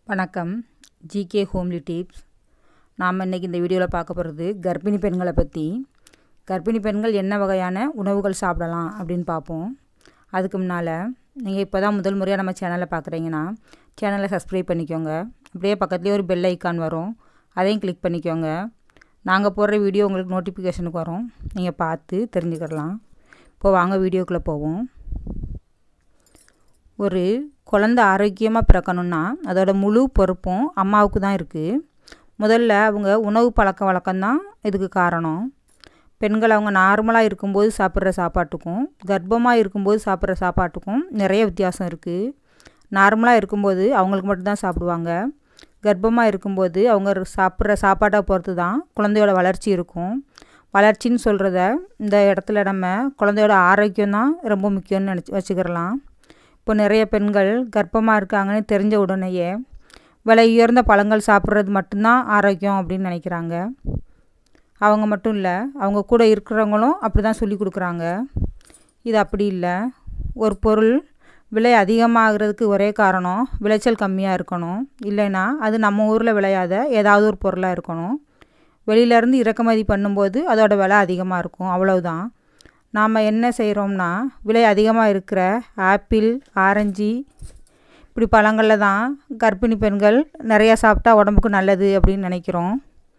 வணக்கம் GK homely tips நாம் இன்றைக்கி இந்த வீடியோவில் பார்க்க போகிறது கர்ப்பிணி பெண்களை பற்றி கர்ப்பிணி பெண்கள் என்ன வகையான உணவுகள் சாப்பிடலாம் அப்படின்னு பார்ப்போம் அதுக்கு முன்னால் நீங்கள் இப்போ தான் முதல் முறையாக நம்ம சேனலை பார்க்குறீங்கன்னா சேனலை சப்ஸ்கிரைப் பண்ணிக்கோங்க அப்படியே பக்கத்துலேயே ஒரு பெல் ஐக்கான் வரும் அதையும் கிளிக் பண்ணிக்கோங்க நாங்கள் போடுற வீடியோ உங்களுக்கு நோட்டிஃபிகேஷனுக்கு வரும் நீங்கள் பார்த்து தெரிஞ்சுக்கிடலாம் இப்போ வாங்க வீடியோக்குள்ளே போவோம் ஒரு குழந்த ஆரோக்கியமாக பிறக்கணுன்னா அதோட முழு பொறுப்பும் அம்மாவுக்கு தான் இருக்குது முதல்ல அவங்க உணவு பழக்க வழக்கம்தான் இதுக்கு காரணம் பெண்கள் அவங்க நார்மலாக இருக்கும்போது சாப்பிட்ற சாப்பாட்டுக்கும் கர்ப்பமாக இருக்கும்போது சாப்பிட்ற சாப்பாட்டுக்கும் நிறைய வித்தியாசம் இருக்குது நார்மலாக இருக்கும்போது அவங்களுக்கு மட்டும்தான் சாப்பிடுவாங்க கர்ப்பமாக இருக்கும்போது அவங்க சாப்பிட்ற சாப்பாட்டை பொறுத்து தான் குழந்தையோட வளர்ச்சி இருக்கும் வளர்ச்சின்னு சொல்கிறத இந்த இடத்துல நம்ம குழந்தையோட ஆரோக்கியம் தான் ரொம்ப முக்கியம்னு நினச்சி வச்சுக்கிறலாம் இப்போ நிறைய பெண்கள் கர்ப்பமாக இருக்காங்கன்னு தெரிஞ்ச உடனேயே விலை உயர்ந்த பழங்கள் சாப்பிட்றது மட்டும்தான் ஆரோக்கியம் அப்படின்னு நினைக்கிறாங்க அவங்க மட்டும் இல்லை அவங்க கூட இருக்கிறவங்களும் அப்படி தான் சொல்லி கொடுக்குறாங்க இது அப்படி இல்லை ஒரு பொருள் விலை அதிகமாகிறதுக்கு ஒரே காரணம் விளைச்சல் கம்மியாக இருக்கணும் இல்லைன்னா அது நம்ம ஊரில் விளையாத ஏதாவது ஒரு பொருளாக இருக்கணும் வெளியிலேருந்து இறக்குமதி பண்ணும்போது அதோட விலை அதிகமாக இருக்கும் அவ்வளவுதான் நாம் என்ன செய்கிறோம்னா விலை அதிகமாக இருக்கிற ஆப்பிள் ஆரஞ்சு இப்படி பழங்களில் தான் கர்ப்பிணி பெண்கள் நிறையா சாப்பிட்டா உடம்புக்கு நல்லது அப்படின்னு நினைக்கிறோம்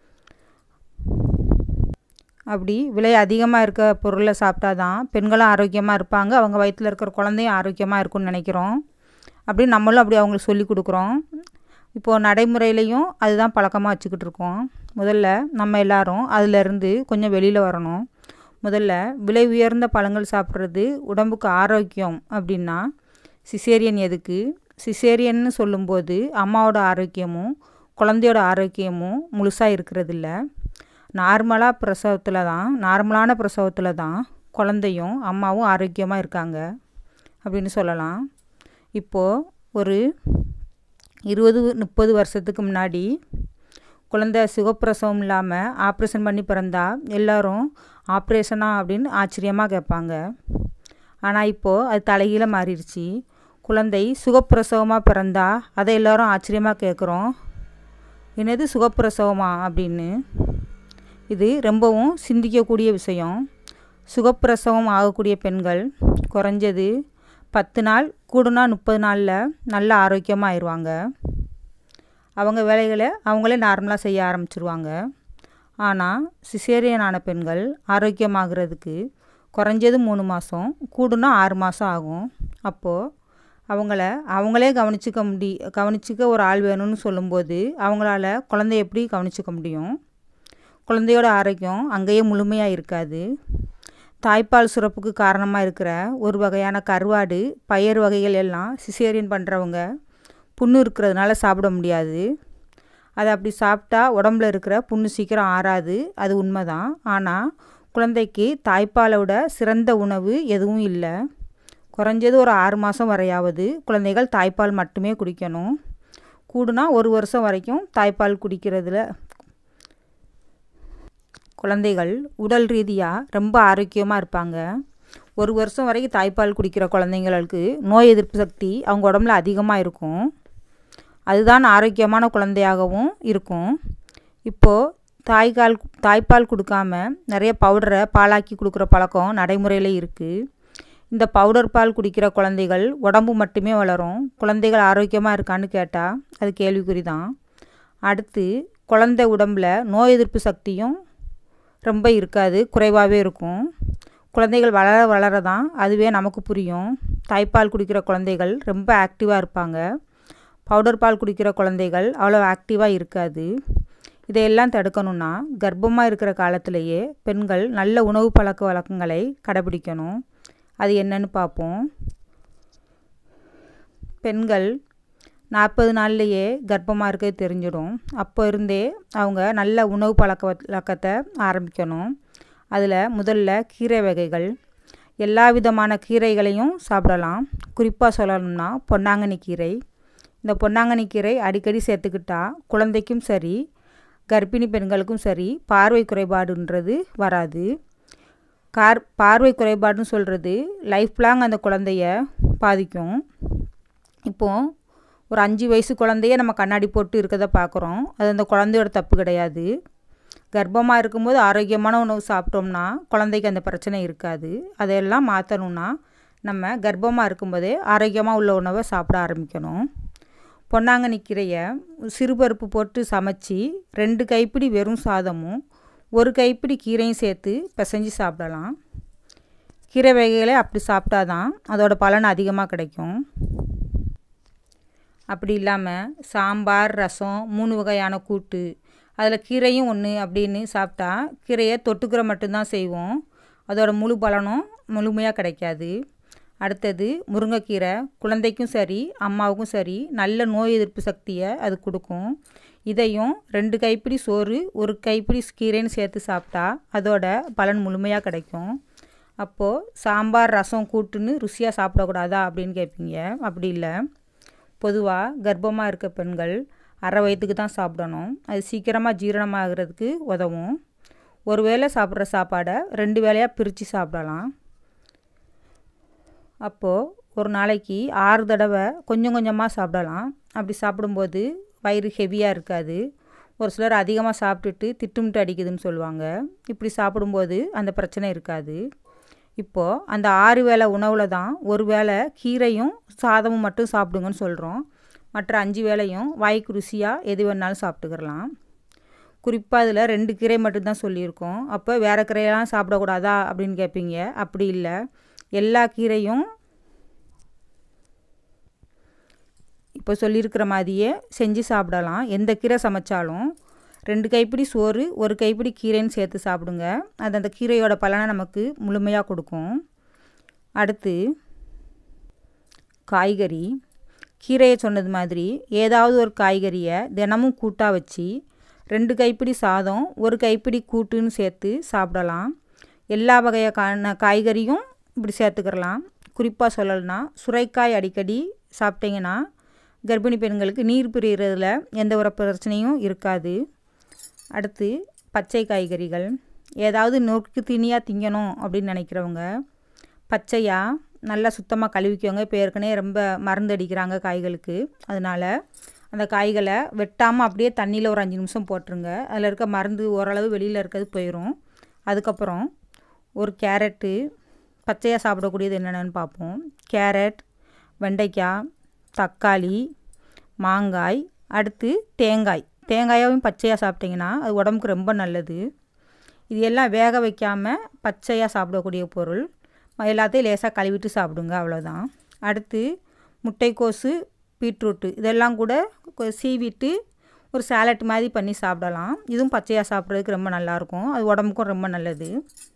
அப்படி விலை அதிகமாக இருக்க பொருளை சாப்பிட்டா தான் பெண்களும் ஆரோக்கியமாக இருப்பாங்க அவங்க வயிற்றில் இருக்கிற குழந்தையும் ஆரோக்கியமாக இருக்கும்னு நினைக்கிறோம் அப்படி நம்மளும் அப்படி அவங்களுக்கு சொல்லி கொடுக்குறோம் இப்போது நடைமுறையிலையும் அதுதான் பழக்கமாக வச்சுக்கிட்டு இருக்கோம் முதல்ல நம்ம எல்லோரும் அதிலேருந்து கொஞ்சம் வெளியில் வரணும் முதல்ல விலை உயர்ந்த பழங்கள் சாப்பிட்றது உடம்புக்கு ஆரோக்கியம் அப்படின்னா சிசேரியன் எதுக்கு சிசேரியன்னு சொல்லும்போது அம்மாவோட ஆரோக்கியமும் குழந்தையோட ஆரோக்கியமும் முழுசாக இருக்கிறதில்ல நார்மலாக பிரசவத்தில் தான் நார்மலான பிரசவத்தில் தான் குழந்தையும் அம்மாவும் ஆரோக்கியமாக இருக்காங்க அப்படின்னு சொல்லலாம் இப்போது ஒரு இருபது முப்பது வருஷத்துக்கு முன்னாடி குழந்த சுகப்பிரசவம் இல்லாமல் ஆப்ரேஷன் பண்ணி பிறந்தா எல்லோரும் ஆப்ரேஷனா அப்படின்னு ஆச்சரியமாக கேட்பாங்க ஆனால் இப்போது அது தலைகீழ மாறிடுச்சு குழந்தை சுகப்பிரசவமாக பிறந்தா அதை எல்லோரும் ஆச்சரியமாக கேட்குறோம் என்னது சுகப்பிரசவமா அப்படின்னு இது ரொம்பவும் சிந்திக்கக்கூடிய விஷயம் சுகப்பிரசவம் ஆகக்கூடிய பெண்கள் குறைஞ்சது பத்து நாள் கூடுனா முப்பது நாளில் நல்ல ஆரோக்கியமாக ஆயிடுவாங்க அவங்க வேலைகளை அவங்களே நார்மலாக செய்ய ஆரம்பிச்சிருவாங்க ஆனால் சிசேரியனான பெண்கள் ஆரோக்கியமாகிறதுக்கு குறைஞ்சது மூணு மாதம் கூடுனா ஆறு மாதம் ஆகும் அப்போது அவங்கள அவங்களே கவனிச்சிக்க முடி கவனிச்சிக்க ஒரு ஆள் வேணும்னு சொல்லும்போது அவங்களால குழந்தைய எப்படி கவனிச்சிக்க முடியும் குழந்தையோட ஆரோக்கியம் அங்கேயே முழுமையாக இருக்காது தாய்ப்பால் சுரப்புக்கு காரணமாக இருக்கிற ஒரு வகையான கருவாடு பயிர் வகைகள் எல்லாம் சிசேரியன் பண்ணுறவங்க புண்ணு இருக்கிறதுனால சாப்பிட முடியாது அதை அப்படி சாப்பிட்டா உடம்புல இருக்கிற புண்ணு சீக்கிரம் ஆறாது அது உண்மை தான் ஆனால் குழந்தைக்கு தாய்ப்பாலை விட சிறந்த உணவு எதுவும் இல்லை குறைஞ்சது ஒரு ஆறு மாதம் வரையாவது குழந்தைகள் தாய்ப்பால் மட்டுமே குடிக்கணும் கூடுனா ஒரு வருஷம் வரைக்கும் தாய்ப்பால் குடிக்கிறதுல குழந்தைகள் உடல் ரீதியாக ரொம்ப ஆரோக்கியமாக இருப்பாங்க ஒரு வருஷம் வரைக்கும் தாய்ப்பால் குடிக்கிற குழந்தைங்களுக்கு நோய் எதிர்ப்பு சக்தி அவங்க உடம்புல அதிகமாக இருக்கும் அதுதான் ஆரோக்கியமான குழந்தையாகவும் இருக்கும் இப்போது தாய்க்கால் தாய்ப்பால் கொடுக்காம நிறைய பவுடரை பாலாக்கி கொடுக்குற பழக்கம் நடைமுறையில் இருக்குது இந்த பவுடர் பால் குடிக்கிற குழந்தைகள் உடம்பு மட்டுமே வளரும் குழந்தைகள் ஆரோக்கியமாக இருக்கான்னு கேட்டால் அது கேள்விக்குறி தான் அடுத்து குழந்தை உடம்பில் நோய் எதிர்ப்பு சக்தியும் ரொம்ப இருக்காது குறைவாகவே இருக்கும் குழந்தைகள் வளர வளர தான் அதுவே நமக்கு புரியும் தாய்ப்பால் குடிக்கிற குழந்தைகள் ரொம்ப ஆக்டிவாக இருப்பாங்க பவுடர் பால் குடிக்கிற குழந்தைகள் அவ்வளோ ஆக்டிவாக இருக்காது இதையெல்லாம் தடுக்கணும்னா கர்ப்பமாக இருக்கிற காலத்திலேயே பெண்கள் நல்ல உணவு பழக்க வழக்கங்களை கடைபிடிக்கணும் அது என்னன்னு பார்ப்போம் பெண்கள் நாற்பது நாள்லையே கர்ப்பமாக இருக்க தெரிஞ்சிடும் அப்போ இருந்தே அவங்க நல்ல உணவு பழக்க வழக்கத்தை ஆரம்பிக்கணும் அதில் முதல்ல கீரை வகைகள் எல்லா விதமான கீரைகளையும் சாப்பிடலாம் குறிப்பாக சொல்லணும்னா பொன்னாங்கண்ணி கீரை இந்த பொன்னாங்கண்ணி கீரை அடிக்கடி சேர்த்துக்கிட்டா குழந்தைக்கும் சரி கர்ப்பிணி பெண்களுக்கும் சரி பார்வை குறைபாடுன்றது வராது கார் பார்வை குறைபாடுன்னு சொல்கிறது லைஃப் லாங் அந்த குழந்தைய பாதிக்கும் இப்போது ஒரு அஞ்சு வயசு குழந்தைய நம்ம கண்ணாடி போட்டு இருக்கிறத பார்க்குறோம் அது அந்த குழந்தையோட தப்பு கிடையாது கர்ப்பமாக இருக்கும்போது ஆரோக்கியமான உணவு சாப்பிட்டோம்னா குழந்தைக்கு அந்த பிரச்சனை இருக்காது அதையெல்லாம் மாற்றணுன்னா நம்ம கர்ப்பமாக இருக்கும்போதே ஆரோக்கியமாக உள்ள உணவை சாப்பிட ஆரம்பிக்கணும் பொன்னாங்கண்ணி கீரையை சிறுபருப்பு போட்டு சமைச்சி ரெண்டு கைப்பிடி வெறும் சாதமும் ஒரு கைப்பிடி கீரையும் சேர்த்து பிசைஞ்சு சாப்பிடலாம் கீரை வகைகளை அப்படி சாப்பிட்டா தான் அதோட பலன் அதிகமாக கிடைக்கும் அப்படி இல்லாமல் சாம்பார் ரசம் மூணு வகையான கூட்டு அதில் கீரையும் ஒன்று அப்படின்னு சாப்பிட்டா கீரையை தொட்டுக்கிற மட்டும்தான் செய்வோம் அதோட முழு பலனும் முழுமையாக கிடைக்காது அடுத்தது முருங்கைக்கீரை குழந்தைக்கும் சரி அம்மாவுக்கும் சரி நல்ல நோய் எதிர்ப்பு சக்தியை அது கொடுக்கும் இதையும் ரெண்டு கைப்பிடி சோறு ஒரு கைப்பிடி கீரைன்னு சேர்த்து சாப்பிட்டா அதோட பலன் முழுமையாக கிடைக்கும் அப்போது சாம்பார் ரசம் கூட்டுன்னு ருசியாக சாப்பிடக்கூடாதா அப்படின்னு கேட்பீங்க அப்படி இல்லை பொதுவாக கர்ப்பமாக இருக்க பெண்கள் அரை வயிற்றுக்கு தான் சாப்பிடணும் அது சீக்கிரமாக ஜீரணமாகிறதுக்கு உதவும் ஒரு வேளை சாப்பிட்ற சாப்பாடை ரெண்டு வேளையாக பிரித்து சாப்பிடலாம் அப்போது ஒரு நாளைக்கு ஆறு தடவை கொஞ்சம் கொஞ்சமாக சாப்பிடலாம் அப்படி சாப்பிடும்போது வயிறு ஹெவியாக இருக்காது ஒரு சிலர் அதிகமாக சாப்பிட்டுட்டு திட்டுமிட்டு அடிக்குதுன்னு சொல்லுவாங்க இப்படி சாப்பிடும்போது அந்த பிரச்சனை இருக்காது இப்போது அந்த ஆறு வேளை உணவில் தான் ஒரு வேளை கீரையும் சாதமும் மட்டும் சாப்பிடுங்கன்னு சொல்கிறோம் மற்ற அஞ்சு வேளையும் வாய்க்கு ருசியாக எது வேணாலும் சாப்பிட்டுக்கிறலாம் குறிப்பாக அதில் ரெண்டு கீரை மட்டும்தான் சொல்லியிருக்கோம் அப்போ வேறு கீரையெல்லாம் சாப்பிடக்கூடாதா அப்படின்னு கேட்பீங்க அப்படி இல்லை எல்லா கீரையும் இப்போ சொல்லியிருக்கிற மாதிரியே செஞ்சு சாப்பிடலாம் எந்த கீரை சமைச்சாலும் ரெண்டு கைப்பிடி சோறு ஒரு கைப்பிடி கீரைன்னு சேர்த்து சாப்பிடுங்க அது அந்த கீரையோட பலனை நமக்கு முழுமையாக கொடுக்கும் அடுத்து காய்கறி கீரையை சொன்னது மாதிரி ஏதாவது ஒரு காய்கறியை தினமும் கூட்டாக வச்சு ரெண்டு கைப்பிடி சாதம் ஒரு கைப்பிடி கூட்டுன்னு சேர்த்து சாப்பிடலாம் எல்லா வகையான காய்கறியும் இப்படி சேர்த்துக்கிறலாம் குறிப்பாக சொல்லலைன்னா சுரைக்காய் அடிக்கடி சாப்பிட்டீங்கன்னா கர்ப்பிணி பெண்களுக்கு நீர் பிரிகிறதுல எந்த ஒரு பிரச்சனையும் இருக்காது அடுத்து பச்சை காய்கறிகள் ஏதாவது நொறுக்கு தீனியாக திங்கணும் அப்படின்னு நினைக்கிறவங்க பச்சையாக நல்லா சுத்தமாக கழுவிக்கோங்க இப்போ ஏற்கனவே ரொம்ப மருந்து அடிக்கிறாங்க காய்களுக்கு அதனால் அந்த காய்களை வெட்டாமல் அப்படியே தண்ணியில் ஒரு அஞ்சு நிமிஷம் போட்டுருங்க அதில் இருக்க மருந்து ஓரளவு வெளியில் இருக்கிறது போயிடும் அதுக்கப்புறம் ஒரு கேரட்டு பச்சையாக சாப்பிடக்கூடியது என்னென்னு பார்ப்போம் கேரட் வெண்டைக்காய் தக்காளி மாங்காய் அடுத்து தேங்காய் தேங்காயும் பச்சையாக சாப்பிட்டிங்கன்னா அது உடம்புக்கு ரொம்ப நல்லது இது எல்லாம் வேக வைக்காமல் பச்சையாக சாப்பிடக்கூடிய பொருள் எல்லாத்தையும் லேசாக கழுவிட்டு சாப்பிடுங்க அவ்வளோதான் அடுத்து முட்டைக்கோசு பீட்ரூட்டு இதெல்லாம் கூட சீவிட்டு ஒரு சேலட் மாதிரி பண்ணி சாப்பிடலாம் இதுவும் பச்சையாக சாப்பிட்றதுக்கு ரொம்ப நல்லாயிருக்கும் அது உடம்புக்கும் ரொம்ப நல்லது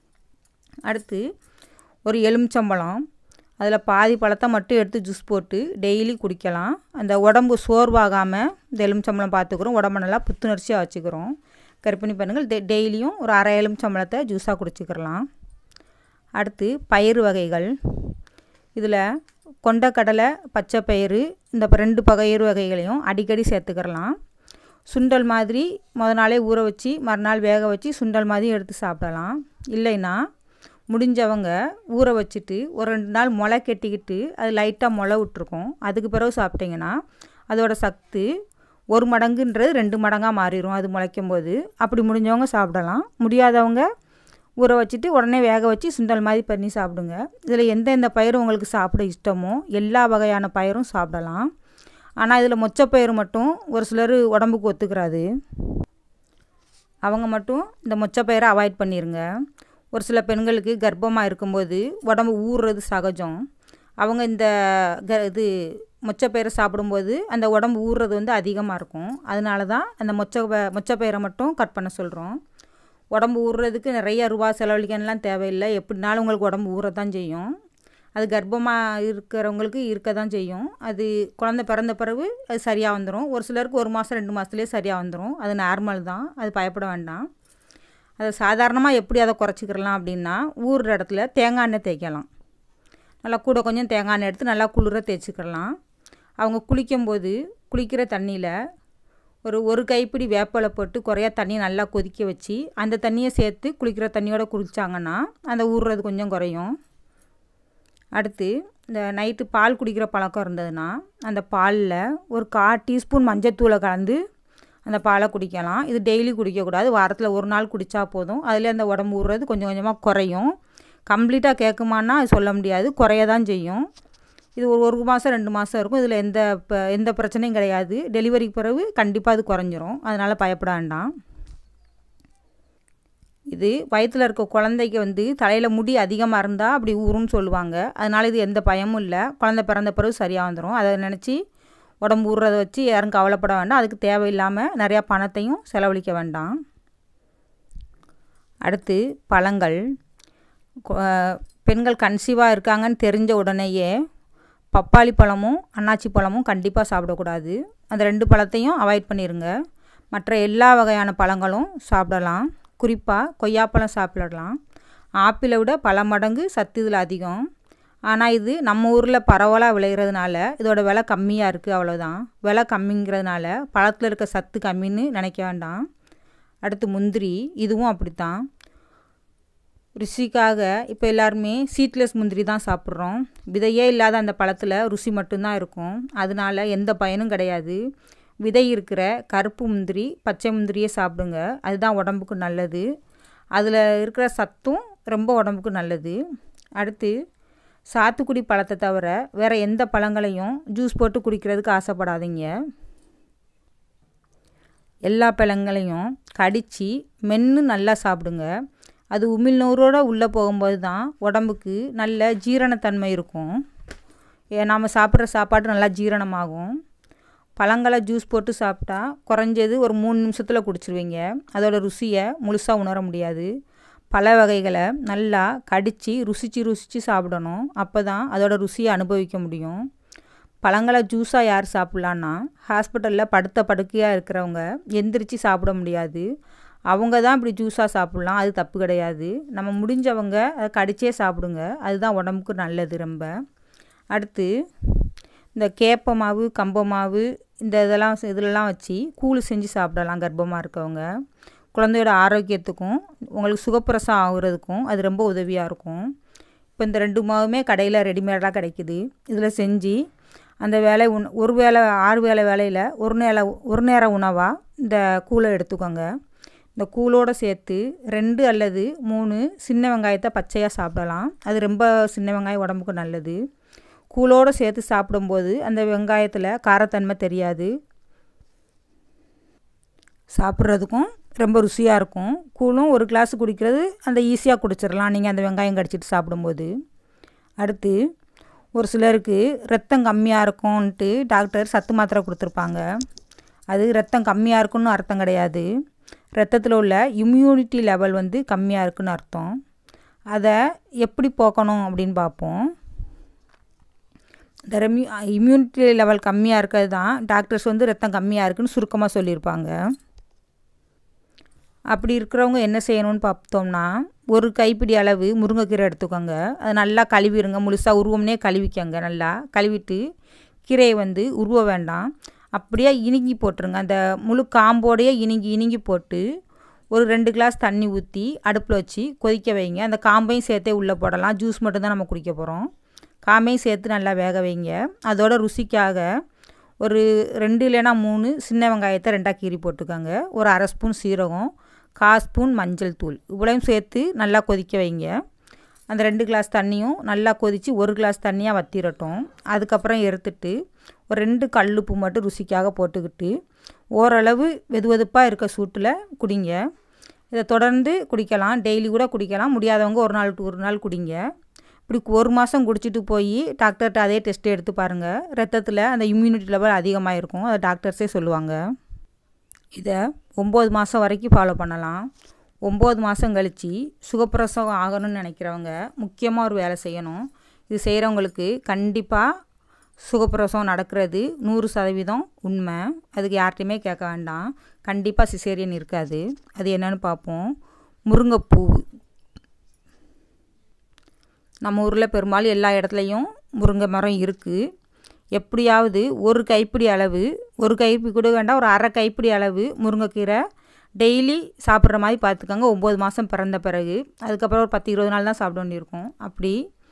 அடுத்து ஒரு எலுமிச்சம்பழம் அதில் பாதி பழத்தை மட்டும் எடுத்து ஜூஸ் போட்டு டெய்லி குடிக்கலாம் அந்த உடம்பு சோர்வாகாமல் இந்த எலுமிச்சம்பழம் பார்த்துக்குறோம் உடம்பு நல்லா புத்துணர்ச்சியாக வச்சுக்கிறோம் கர்ப்பிணி பெண்கள் டெ டெய்லியும் ஒரு அரை எலுமிச்சம்பழத்தை ஜூஸாக குடிச்சிக்கிறலாம் அடுத்து பயிறு வகைகள் இதில் கொண்டக்கடலை பச்சை பயிறு இந்த ரெண்டு பயிறு வகைகளையும் அடிக்கடி சேர்த்துக்கிறலாம் சுண்டல் மாதிரி முத நாளே ஊற வச்சு மறுநாள் வேக வச்சு சுண்டல் மாதிரி எடுத்து சாப்பிடலாம் இல்லைன்னா முடிஞ்சவங்க ஊற வச்சுட்டு ஒரு ரெண்டு நாள் முளை கெட்டிக்கிட்டு அது லைட்டாக முளை விட்ருக்கோம் அதுக்கு பிறகு சாப்பிட்டிங்கன்னா அதோட சத்து ஒரு மடங்குன்றது ரெண்டு மடங்காக மாறிடும் அது முளைக்கும் போது அப்படி முடிஞ்சவங்க சாப்பிடலாம் முடியாதவங்க ஊற வச்சுட்டு உடனே வேக வச்சு சுண்டல் மாதிரி பண்ணி சாப்பிடுங்க இதில் எந்தெந்த பயிரும் உங்களுக்கு சாப்பிட இஷ்டமோ எல்லா வகையான பயிரும் சாப்பிடலாம் ஆனால் இதில் மொச்சப்பயிறு மட்டும் ஒரு சிலர் உடம்புக்கு ஒத்துக்கிறாது அவங்க மட்டும் இந்த மொச்சப்பயிரை அவாய்ட் பண்ணிடுங்க ஒரு சில பெண்களுக்கு கர்ப்பமாக இருக்கும்போது உடம்பு ஊறுறது சகஜம் அவங்க இந்த க இது மொச்சப்பயிரை சாப்பிடும்போது அந்த உடம்பு ஊறுறது வந்து அதிகமாக இருக்கும் அதனால தான் அந்த மொச்ச மொச்சப்பயிரை மட்டும் கட் பண்ண சொல்கிறோம் உடம்பு ஊறுறதுக்கு நிறைய ரூபா செலவழிக்கணும்லாம் தேவையில்லை எப்படினாலும் உங்களுக்கு உடம்பு ஊறத்தான் செய்யும் அது கர்ப்பமாக இருக்கிறவங்களுக்கு இருக்க தான் செய்யும் அது குழந்த பிறந்த பிறகு அது சரியாக வந்துடும் ஒரு சிலருக்கு ஒரு மாதம் ரெண்டு மாதத்துலேயே சரியாக வந்துடும் அது நார்மல் தான் அது பயப்பட வேண்டாம் அதை சாதாரணமாக எப்படி அதை குறைச்சிக்கிறலாம் அப்படின்னா ஊறுற இடத்துல தேங்காய் எண்ணெய் தேய்க்கலாம் நல்லா கூட கொஞ்சம் தேங்காய் எண்ணெய் எடுத்து நல்லா குளிர தேய்ச்சிக்கிறலாம் அவங்க குளிக்கும்போது குளிக்கிற தண்ணியில் ஒரு ஒரு கைப்பிடி வேப்பலை போட்டு குறையா தண்ணி நல்லா கொதிக்க வச்சு அந்த தண்ணியை சேர்த்து குளிக்கிற தண்ணியோட குளித்தாங்கன்னா அந்த ஊறுறது கொஞ்சம் குறையும் அடுத்து இந்த நைட்டு பால் குடிக்கிற பழக்கம் இருந்ததுன்னா அந்த பாலில் ஒரு கால் டீஸ்பூன் மஞ்சத்தூளை கலந்து அந்த பாலை குடிக்கலாம் இது டெய்லி குடிக்கக்கூடாது வாரத்தில் ஒரு நாள் குடித்தா போதும் அதில் அந்த உடம்பு ஊறுறது கொஞ்சம் கொஞ்சமாக குறையும் கம்ப்ளீட்டாக கேட்குமான்னா அது சொல்ல முடியாது குறைய தான் செய்யும் இது ஒரு ஒரு மாதம் ரெண்டு மாதம் இருக்கும் இதில் எந்த இப்போ எந்த பிரச்சனையும் கிடையாது டெலிவரிக்கு பிறகு கண்டிப்பாக அது குறைஞ்சிரும் அதனால் பயப்பட வேண்டாம் இது வயிற்றில் இருக்க குழந்தைக்கு வந்து தலையில் முடி அதிகமாக இருந்தால் அப்படி ஊறுன்னு சொல்லுவாங்க அதனால் இது எந்த பயமும் இல்லை குழந்த பிறந்த பிறகு சரியாக வந்துடும் அதை நினச்சி உடம்பு ஊறுறத வச்சு யாரும் கவலைப்பட வேண்டாம் அதுக்கு தேவையில்லாமல் நிறையா பணத்தையும் செலவழிக்க வேண்டாம் அடுத்து பழங்கள் பெண்கள் கன்சீவாக இருக்காங்கன்னு தெரிஞ்ச உடனேயே பப்பாளி பழமும் அன்னாச்சி பழமும் கண்டிப்பாக சாப்பிடக்கூடாது அந்த ரெண்டு பழத்தையும் அவாய்ட் பண்ணிடுங்க மற்ற எல்லா வகையான பழங்களும் சாப்பிடலாம் குறிப்பாக கொய்யாப்பழம் சாப்பிடலாம் ஆப்பிளை விட பல மடங்கு சத்து இதில் அதிகம் ஆனால் இது நம்ம ஊரில் பரவலாக விளையிறதுனால இதோட விலை கம்மியாக இருக்குது அவ்வளோதான் விலை கம்மிங்கிறதுனால பழத்தில் இருக்க சத்து கம்மின்னு நினைக்க வேண்டாம் அடுத்து முந்திரி இதுவும் அப்படித்தான் ருசிக்காக இப்போ எல்லாருமே சீட்லெஸ் முந்திரி தான் சாப்பிட்றோம் விதையே இல்லாத அந்த பழத்தில் ருசி மட்டும்தான் இருக்கும் அதனால எந்த பயனும் கிடையாது விதை இருக்கிற கருப்பு முந்திரி பச்சை முந்திரியே சாப்பிடுங்க அதுதான் உடம்புக்கு நல்லது அதில் இருக்கிற சத்தும் ரொம்ப உடம்புக்கு நல்லது அடுத்து சாத்துக்குடி பழத்தை தவிர வேறு எந்த பழங்களையும் ஜூஸ் போட்டு குடிக்கிறதுக்கு ஆசைப்படாதீங்க எல்லா பழங்களையும் கடித்து மென்று நல்லா சாப்பிடுங்க அது உமிழ்நூறோடு உள்ளே போகும்போது தான் உடம்புக்கு நல்ல ஜீரணத்தன்மை இருக்கும் நாம் சாப்பிட்ற சாப்பாடு நல்லா ஜீரணமாகும் பழங்களை ஜூஸ் போட்டு சாப்பிட்டா குறைஞ்சது ஒரு மூணு நிமிஷத்தில் குடிச்சிருவீங்க அதோட ருசியை முழுசாக உணர முடியாது பல வகைகளை நல்லா கடித்து ருசித்து ருசித்து சாப்பிடணும் அப்போ தான் அதோட ருசியை அனுபவிக்க முடியும் பழங்களை ஜூஸாக யார் சாப்பிட்லான்னா ஹாஸ்பிட்டலில் படுத்த படுக்கையாக இருக்கிறவங்க எந்திரிச்சு சாப்பிட முடியாது அவங்க தான் இப்படி ஜூஸாக சாப்பிட்லாம் அது தப்பு கிடையாது நம்ம முடிஞ்சவங்க அதை கடிச்சே சாப்பிடுங்க அதுதான் உடம்புக்கு நல்லது ரொம்ப அடுத்து இந்த கேப்ப மாவு கம்ப மாவு இந்த இதெல்லாம் இதிலலாம் வச்சு கூழ் செஞ்சு சாப்பிடலாம் கர்ப்பமாக இருக்கவங்க குழந்தையோட ஆரோக்கியத்துக்கும் உங்களுக்கு சுகப்பிரசம் ஆகுறதுக்கும் அது ரொம்ப உதவியாக இருக்கும் இப்போ இந்த ரெண்டு மாவுமே கடையில் ரெடிமேடாக கிடைக்குது இதில் செஞ்சு அந்த வேலை உண் ஒரு வேளை ஆறு வேளை வேலையில் ஒரு நேர ஒரு நேர உணவாக இந்த கூழை எடுத்துக்கோங்க இந்த கூழோடு சேர்த்து ரெண்டு அல்லது மூணு சின்ன வெங்காயத்தை பச்சையாக சாப்பிடலாம் அது ரொம்ப சின்ன வெங்காயம் உடம்புக்கு நல்லது கூழோடு சேர்த்து சாப்பிடும்போது அந்த வெங்காயத்தில் காரத்தன்மை தெரியாது சாப்பிட்றதுக்கும் ரொம்ப ருசியாக இருக்கும் கூழும் ஒரு கிளாஸ் குடிக்கிறது அந்த ஈஸியாக குடிச்சிடலாம் நீங்கள் அந்த வெங்காயம் கடிச்சிட்டு சாப்பிடும்போது அடுத்து ஒரு சிலருக்கு ரத்தம் கம்மியாக இருக்கும்ன்ட்டு டாக்டர் சத்து மாத்திரை கொடுத்துருப்பாங்க அது ரத்தம் கம்மியாக இருக்குன்னு அர்த்தம் கிடையாது ரத்தத்தில் உள்ள இம்யூனிட்டி லெவல் வந்து கம்மியாக இருக்குன்னு அர்த்தம் அதை எப்படி போக்கணும் அப்படின்னு பார்ப்போம் இந்த ரெம்யூ இம்யூனிட்டி லெவல் கம்மியாக இருக்கிறது தான் டாக்டர்ஸ் வந்து ரத்தம் கம்மியாக இருக்குன்னு சுருக்கமாக சொல்லியிருப்பாங்க அப்படி இருக்கிறவங்க என்ன செய்யணும்னு பார்த்தோம்னா ஒரு கைப்பிடி அளவு முருங்கைக்கீரை எடுத்துக்கோங்க அதை நல்லா கழுவிடுங்க முழுசாக உருவம்னே கழுவிக்கங்க நல்லா கழுவிட்டு கீரையை வந்து உருவ வேண்டாம் அப்படியே இனிங்கி போட்டுருங்க அந்த முழு காம்போடையே இனிங்கி இனிங்கி போட்டு ஒரு ரெண்டு கிளாஸ் தண்ணி ஊற்றி அடுப்பில் வச்சு கொதிக்க வைங்க அந்த காம்பையும் சேர்த்தே உள்ளே போடலாம் ஜூஸ் மட்டும்தான் நம்ம குடிக்க போகிறோம் காம்பையும் சேர்த்து நல்லா வேக வைங்க அதோட ருசிக்காக ஒரு ரெண்டு இல்லைன்னா மூணு சின்ன வெங்காயத்தை ரெண்டாக கீறி போட்டுக்கோங்க ஒரு அரை ஸ்பூன் சீரகம் கால் ஸ்பூன் மஞ்சள் தூள் இவ்வளோயும் சேர்த்து நல்லா கொதிக்க வைங்க அந்த ரெண்டு கிளாஸ் தண்ணியும் நல்லா கொதித்து ஒரு கிளாஸ் தண்ணியாக வத்திரட்டும் அதுக்கப்புறம் எடுத்துட்டு ஒரு ரெண்டு கல்லுப்பு மட்டும் ருசிக்காக போட்டுக்கிட்டு ஓரளவு வெது வெதுப்பாக இருக்க சூட்டில் குடிங்க இதை தொடர்ந்து குடிக்கலாம் டெய்லி கூட குடிக்கலாம் முடியாதவங்க ஒரு நாள் ஒரு நாள் குடிங்க இப்படி ஒரு மாதம் குடிச்சிட்டு போய் டாக்டர்கிட்ட அதே டெஸ்ட்டு எடுத்து பாருங்கள் ரத்தத்தில் அந்த இம்யூனிட்டி லெவல் அதிகமாக இருக்கும் அதை டாக்டர்ஸே சொல்லுவாங்க இதை ஒம்பது மாதம் வரைக்கும் ஃபாலோ பண்ணலாம் ஒம்பது மாதம் கழித்து சுகப்பிரசவம் ஆகணும்னு நினைக்கிறவங்க முக்கியமாக ஒரு வேலை செய்யணும் இது செய்கிறவங்களுக்கு கண்டிப்பாக சுகப்பிரசவம் நடக்கிறது நூறு சதவீதம் உண்மை அதுக்கு யார்கிட்டையுமே கேட்க வேண்டாம் கண்டிப்பாக சிசேரியன் இருக்காது அது என்னென்னு பார்ப்போம் முருங்கைப்பூ நம்ம ஊரில் பெரும்பாலும் எல்லா இடத்துலையும் முருங்கை மரம் இருக்குது எப்படியாவது ஒரு கைப்பிடி அளவு ஒரு கைப்பிடி கூட வேண்டாம் ஒரு அரை கைப்பிடி அளவு முருங்கைக்கீரை டெய்லி சாப்பிட்ற மாதிரி பார்த்துக்கோங்க ஒம்பது மாதம் பிறந்த பிறகு அதுக்கப்புறம் ஒரு பத்து இருபது நாள் தான் சாப்பிட வேண்டியிருக்கும் அப்படி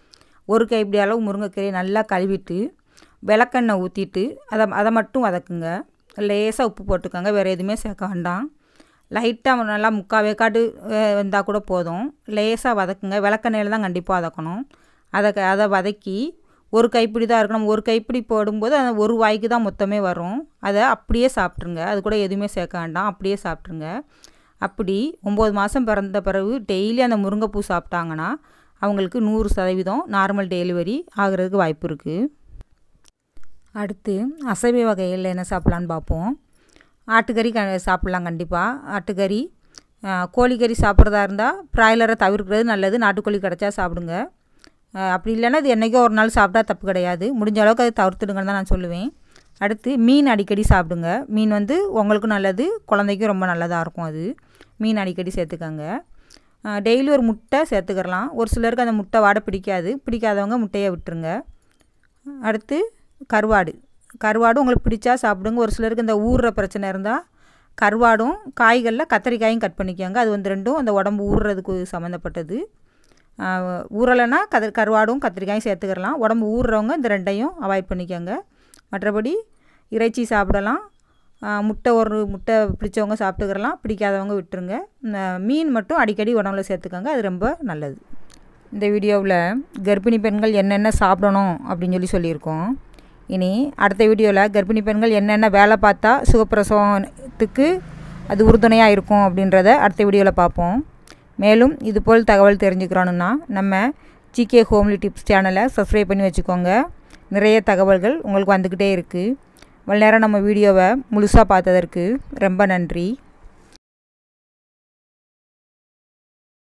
ஒரு கைப்பிடி அளவு முருங்கைக்கீரையை நல்லா கழுவிட்டு விளக்கெண்ணெய் ஊற்றிட்டு அதை அதை மட்டும் வதக்குங்க லேசாக உப்பு போட்டுக்கோங்க வேறு எதுவுமே சேர்க்க வேண்டாம் லைட்டாக நல்லா முக்கால் வேக்காடு வந்தால் கூட போதும் லேசாக வதக்குங்க விளக்கெண்ணெயில் தான் கண்டிப்பாக வதக்கணும் அதை அதை வதக்கி ஒரு கைப்பிடி தான் இருக்கணும் ஒரு கைப்பிடி போடும்போது அந்த ஒரு வாய்க்கு தான் மொத்தமே வரும் அதை அப்படியே சாப்பிட்ருங்க அது கூட எதுவுமே சேர்க்க வேண்டாம் அப்படியே சாப்பிட்ருங்க அப்படி ஒம்பது மாதம் பிறந்த பிறகு டெய்லி அந்த முருங்கைப்பூ சாப்பிட்டாங்கன்னா அவங்களுக்கு நூறு சதவீதம் நார்மல் டெலிவரி ஆகிறதுக்கு வாய்ப்பு இருக்குது அடுத்து அசைவ வகையில் என்ன சாப்பிட்லான்னு பார்ப்போம் ஆட்டுக்கறி க சாப்பிட்லாம் கண்டிப்பாக ஆட்டுக்கறி கோழிக்கறி சாப்பிட்றதா இருந்தால் ப்ராய்லரை தவிர்க்கிறது நல்லது நாட்டுக்கோழி கிடச்சா சாப்பிடுங்க அப்படி இல்லைன்னா அது என்றைக்கோ ஒரு நாள் சாப்பிட்டா தப்பு கிடையாது முடிஞ்ச அளவுக்கு அதை தவிர்த்துடுங்கன்னு தான் நான் சொல்லுவேன் அடுத்து மீன் அடிக்கடி சாப்பிடுங்க மீன் வந்து உங்களுக்கும் நல்லது குழந்தைக்கும் ரொம்ப நல்லதாக இருக்கும் அது மீன் அடிக்கடி சேர்த்துக்கங்க டெய்லி ஒரு முட்டை சேர்த்துக்கிறலாம் ஒரு சிலருக்கு அந்த முட்டை வாடை பிடிக்காது பிடிக்காதவங்க முட்டையை விட்டுருங்க அடுத்து கருவாடு கருவாடும் உங்களுக்கு பிடிச்சா சாப்பிடுங்க ஒரு சிலருக்கு இந்த ஊறுற பிரச்சனை இருந்தால் கருவாடும் காய்களில் கத்திரிக்காயும் கட் பண்ணிக்கோங்க அது வந்து ரெண்டும் அந்த உடம்பு ஊறுறதுக்கு சம்மந்தப்பட்டது ஊறலைன்னா கத கருவாடும் கத்திரிக்காயும் சேர்த்துக்கிறலாம் உடம்பு ஊறுறவங்க இந்த ரெண்டையும் அவாய்ட் பண்ணிக்கோங்க மற்றபடி இறைச்சி சாப்பிடலாம் முட்டை ஒரு முட்டை பிடிச்சவங்க சாப்பிட்டுக்கிறலாம் பிடிக்காதவங்க விட்டுருங்க மீன் மட்டும் அடிக்கடி உடம்புல சேர்த்துக்கோங்க அது ரொம்ப நல்லது இந்த வீடியோவில் கர்ப்பிணி பெண்கள் என்னென்ன சாப்பிடணும் அப்படின்னு சொல்லி சொல்லியிருக்கோம் இனி அடுத்த வீடியோவில் கர்ப்பிணி பெண்கள் என்னென்ன வேலை பார்த்தா சுகப்பிரசவத்துக்கு அது உறுதுணையாக இருக்கும் அப்படின்றத அடுத்த வீடியோவில் பார்ப்போம் மேலும் இதுபோல் தகவல் தெரிஞ்சுக்கிறோன்னா நம்ம ஜிகே ஹோம்லி டிப்ஸ் சேனலை சப்ஸ்கிரைப் பண்ணி வச்சுக்கோங்க நிறைய தகவல்கள் உங்களுக்கு வந்துக்கிட்டே இருக்குது இவ்வளோ நேரம் நம்ம வீடியோவை முழுசாக பார்த்ததற்கு ரொம்ப நன்றி